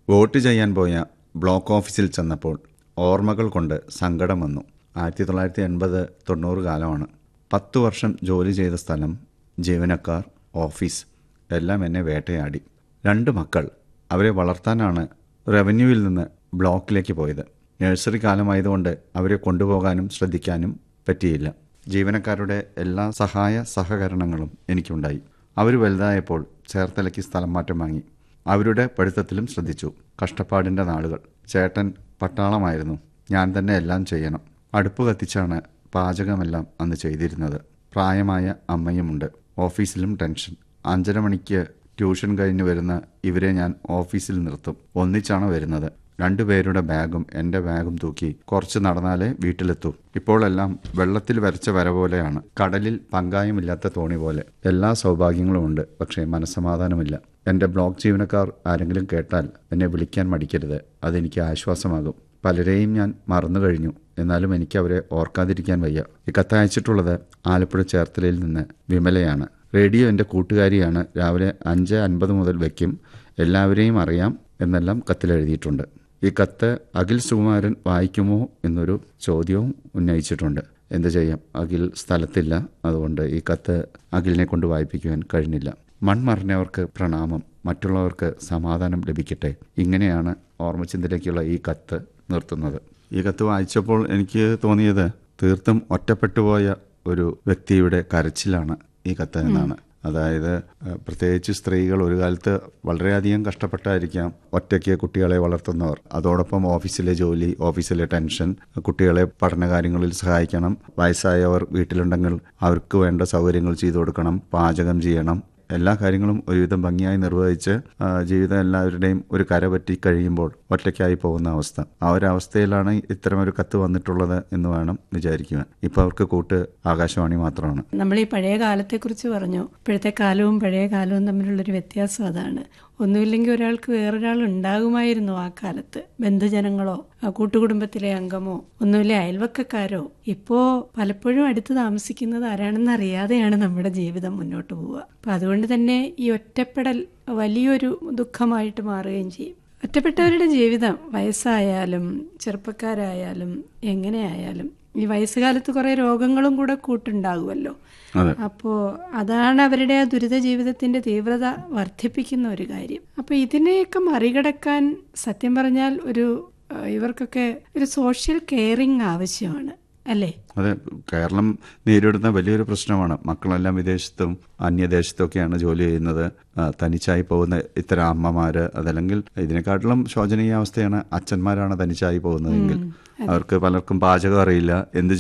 vote ചെയ്യാൻ പോയ block ഓഫീസിൽ ചെന്നപ്പോൾ ഓർമ്മകൾ കൊണ്ട് സങ്കടം വന്നു ആയിരത്തി തൊള്ളായിരത്തി എൺപത് തൊണ്ണൂറ് കാലമാണ് പത്തു വർഷം ജോലി ചെയ്ത സ്ഥലം ജീവനക്കാർ ഓഫീസ് എല്ലാം എന്നെ വേട്ടയാടി രണ്ട് മക്കൾ അവരെ വളർത്താനാണ് റവന്യൂവിൽ നിന്ന് ബ്ലോക്കിലേക്ക് പോയത് നഴ്സറി കാലമായതുകൊണ്ട് അവരെ കൊണ്ടുപോകാനും ശ്രദ്ധിക്കാനും പറ്റിയില്ല ജീവനക്കാരുടെ എല്ലാ സഹായ സഹകരണങ്ങളും എനിക്കുണ്ടായി അവർ വലുതായപ്പോൾ ചേർത്തലയ്ക്ക് സ്ഥലം മാറ്റം വാങ്ങി അവരുടെ പഠിത്തത്തിലും ശ്രദ്ധിച്ചു കഷ്ടപ്പാടിൻ്റെ നാളുകൾ ചേട്ടൻ പട്ടാളമായിരുന്നു ഞാൻ തന്നെ എല്ലാം ചെയ്യണം അടുപ്പ് കത്തിച്ചാണ് പാചകമെല്ലാം അന്ന് ചെയ്തിരുന്നത് പ്രായമായ അമ്മയുമുണ്ട് ഓഫീസിലും ടെൻഷൻ അഞ്ചര മണിക്ക് ട്യൂഷൻ കഴിഞ്ഞ് വരുന്ന ഇവരെ ഞാൻ ഓഫീസിൽ നിർത്തും ഒന്നിച്ചാണ് വരുന്നത് രണ്ടുപേരുടെ ബാഗും എൻ്റെ ബാഗും തൂക്കി കുറച്ച് നടന്നാലേ വീട്ടിലെത്തൂ ഇപ്പോഴെല്ലാം വെള്ളത്തിൽ വരച്ച വര പോലെയാണ് കടലിൽ പങ്കായമില്ലാത്ത തോണി പോലെ എല്ലാ സൗഭാഗ്യങ്ങളും ഉണ്ട് പക്ഷേ മനസ്സമാധാനമില്ല എൻ്റെ ബ്ലോക്ക് ജീവനക്കാർ ആരെങ്കിലും കേട്ടാൽ എന്നെ വിളിക്കാൻ മടിക്കരുത് അതെനിക്ക് ആശ്വാസമാകും പലരെയും ഞാൻ മറന്നു കഴിഞ്ഞു എന്നാലും എനിക്ക് അവരെ ഓർക്കാതിരിക്കാൻ വയ്യ ഈ കത്തയച്ചിട്ടുള്ളത് ആലപ്പുഴ ചേർത്തലയിൽ നിന്ന് വിമലയാണ് റേഡിയോ എൻ്റെ കൂട്ടുകാരിയാണ് രാവിലെ അഞ്ച് അൻപത് മുതൽ വയ്ക്കും എല്ലാവരെയും അറിയാം എന്നെല്ലാം കത്തിലെഴുതിയിട്ടുണ്ട് ഈ കത്ത് അഖിൽ സുകുമാരൻ വായിക്കുമോ എന്നൊരു ചോദ്യവും ഉന്നയിച്ചിട്ടുണ്ട് എന്ത് ചെയ്യാം അഖിൽ സ്ഥലത്തില്ല അതുകൊണ്ട് ഈ കത്ത് അഖിലിനെ കൊണ്ട് വായിപ്പിക്കുവാൻ കഴിഞ്ഞില്ല മൺമറിഞ്ഞവർക്ക് പ്രണാമം മറ്റുള്ളവർക്ക് സമാധാനം ലഭിക്കട്ടെ ഇങ്ങനെയാണ് ഓർമ്മചിന്തയിലേക്കുള്ള ഈ കത്ത് നിർത്തുന്നത് ഈ കത്ത് വായിച്ചപ്പോൾ എനിക്ക് തോന്നിയത് തീർത്തും ഒറ്റപ്പെട്ടുപോയ ഒരു വ്യക്തിയുടെ കരച്ചിലാണ് ഈ കത്ത് എന്നാണ് അതായത് ഏഹ്, പ്രത്യേകിച്ച് സ്ത്രീകൾ ഒരു കാലത്ത് വളരെയധികം കഷ്ടപ്പെട്ടായിരിക്കാം ഒറ്റയ്ക്ക് കുട്ടികളെ വളർത്തുന്നവർ അതോടൊപ്പം ഓഫീസിലെ ജോലി ഓഫീസിലെ ടെൻഷൻ കുട്ടികളെ പഠനകാര്യങ്ങളിൽ സഹായിക്കണം വയസ്സായവർ വീട്ടിലുണ്ടെങ്കിൽ അവർക്ക് വേണ്ട സൗകര്യങ്ങൾ ചെയ്തു കൊടുക്കണം പാചകം ചെയ്യണം എല്ലാ കാര്യങ്ങളും ഒരുവിധം ഭംഗിയായി നിർവഹിച്ച് ആ, ജീവിതം എല്ലാവരുടെയും ഒരു കര പറ്റി കഴിയുമ്പോൾ ഒറ്റയ്ക്കായി പോകുന്ന അവസ്ഥ ആ ഒരു അവസ്ഥയിലാണ് ഇത്തരമൊരു കത്ത് വന്നിട്ടുള്ളത് എന്ന് വേണം വിചാരിക്കുവാൻ ഇപ്പൊ അവർക്ക് കൂട്ട് ആകാശവാണി മാത്രമാണ് നമ്മൾ ഈ പഴയ കാലത്തെക്കുറിച്ച് പറഞ്ഞു ഇപ്പോഴത്തെ കാലവും പഴയ കാലവും തമ്മിലുള്ളൊരു വ്യത്യാസം അതാണ് ഒന്നുമില്ലെങ്കിൽ ഒരാൾക്ക് വേറൊരാൾ ഉണ്ടാകുമായിരുന്നു ആ കാലത്ത് ബന്ധുജനങ്ങളോ ആ കൂട്ടുകുടുംബത്തിലെ അംഗമോ ഒന്നുമില്ല അയൽവക്കക്കാരോ ഇപ്പോ പലപ്പോഴും അടുത്ത് താമസിക്കുന്നത് ആരാണെന്ന് അറിയാതെയാണ് നമ്മുടെ ജീവിതം മുന്നോട്ട് പോവുക അപ്പൊ അതുകൊണ്ട് തന്നെ ഈ ഒറ്റപ്പെടൽ വലിയൊരു ദുഃഖമായിട്ട് മാറുകയും ചെയ്യും ഒറ്റപ്പെട്ടവരുടെ ജീവിതം വയസ്സായാലും ചെറുപ്പക്കാരായാലും എങ്ങനെയായാലും ഈ വയസ്സുകാലത്ത് കുറെ രോഗങ്ങളും കൂടെ കൂട്ടുണ്ടാകുമല്ലോ അതെ അപ്പോ അതാണ് അവരുടെ ആ ദുരിത ജീവിതത്തിന്റെ തീവ്രത വർദ്ധിപ്പിക്കുന്ന ഒരു കാര്യം അപ്പൊ ഇതിനെയൊക്കെ മറികടക്കാൻ സത്യം പറഞ്ഞാൽ ഒരു ഏഹ്, ഇവർക്കൊക്കെ ഒരു സോഷ്യൽ കെയറിങ് ആവശ്യമാണ് അല്ലേ അതെ കേരളം നേരിടുന്ന വലിയൊരു പ്രശ്നമാണ് മക്കളെല്ലാം വിദേശത്തും അന്യദേശത്തൊക്കെയാണ് ജോലി ചെയ്യുന്നത് ആ, തനിച്ചായി പോകുന്ന ഇത്തരം അമ്മമാര് അതല്ലെങ്കിൽ ഇതിനെക്കാട്ടിലും ശോചനീയ അവസ്ഥയാണ് അച്ഛന്മാരാണ് തനിച്ചായി പോകുന്നതെങ്കിൽ അവർക്ക് പലർക്കും പാചകം അറിയില്ല എന്ത്